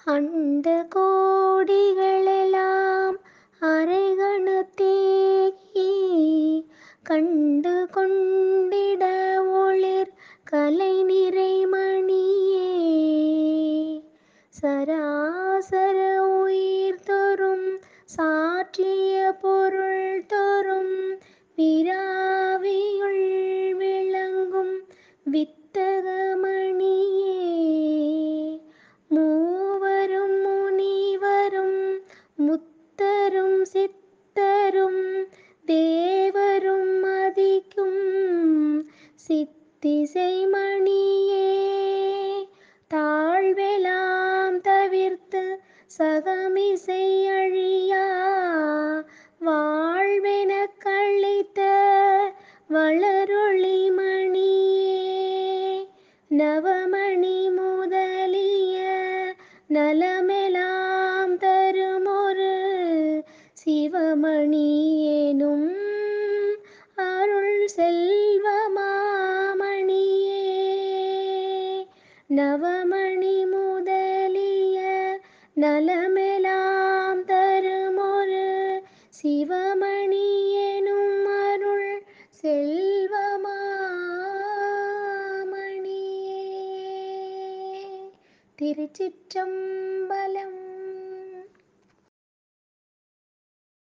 அண்ட கோடிகளெல்லாம் அரைகணத்தேகி கண்டு கொண்டிட ஒளிர் கலை நிறைமணியே சராசர உயிர் தொறும் சாற்றிய பொருள் தொறும் விராவியுள் விளங்கும் வித்தகமணியே மூவரும் முனிவரும் முத்தரும் சித்தரும் தேவரும் மதிக்கும் சித்திசை மணியே தாழ்வெலாம் தவிர்த்து சகமிசை அழியா வாழ்வென கழித்த வளரொளி மணியே நவமணி முதலிய நலமெலாம் தருமொரு சிவமணி எனும் அருள் செல்வமாமணியே நவமணி முதலிய நலமெலாம் தருமொரு சிவமணி எனும் அருள் செல்வமாமணியே திருச்சிற்றம்பலம்